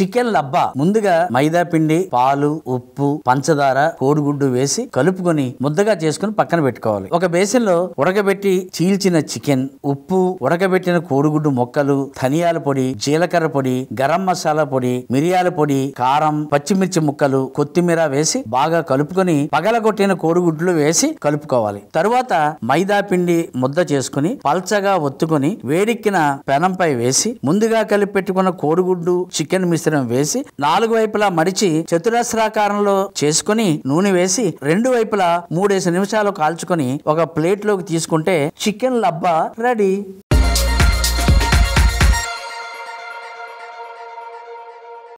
chicken లబ్బా ముందుగా మైదా పిండి పాలు ఉప్పు పంచదార కోడిగుడ్డు వేసి కలుపుకొని ముద్దగా చేసుకుని పక్కన పెట్టుకోవాలి ఒక బేసిన్ లో ఉడకబెట్టి చీల్చిన చికెన్ ఉప్పు ఉడకబెట్టిన కోడిగుడ్డు మొక్కలు ధనియాల పొడి జీలకర్ర పొడి గరం మసాలా పొడి మిరియాల పొడి కారం పచ్చిమిర్చి ముక్కలు కొత్తిమీర వేసి బాగా కలుపుకొని పగలగొట్టిన కోడిగుడ్లు వేసి కలుపుకోవాలి తరువాత మైదా పిండి ముద్ద చేసుకుని పల్చగా ఒత్తుకొని వేడెక్కిన పెనంపై వేసి ముందుగా కలిపి పెట్టుకున్న కోడిగుడ్డు చికెన్ మిశ్రమం వేసి నాలుగు వైపులా మడిచి చతురస్రాకారంలో చేసుకుని నూనె వేసి రెండు వైపులా మూడేసి నిమిషాలు కాల్చుకొని ఒక ప్లేట్ లోకి తీసుకుంటే చికెన్ లబ్బా రెడీ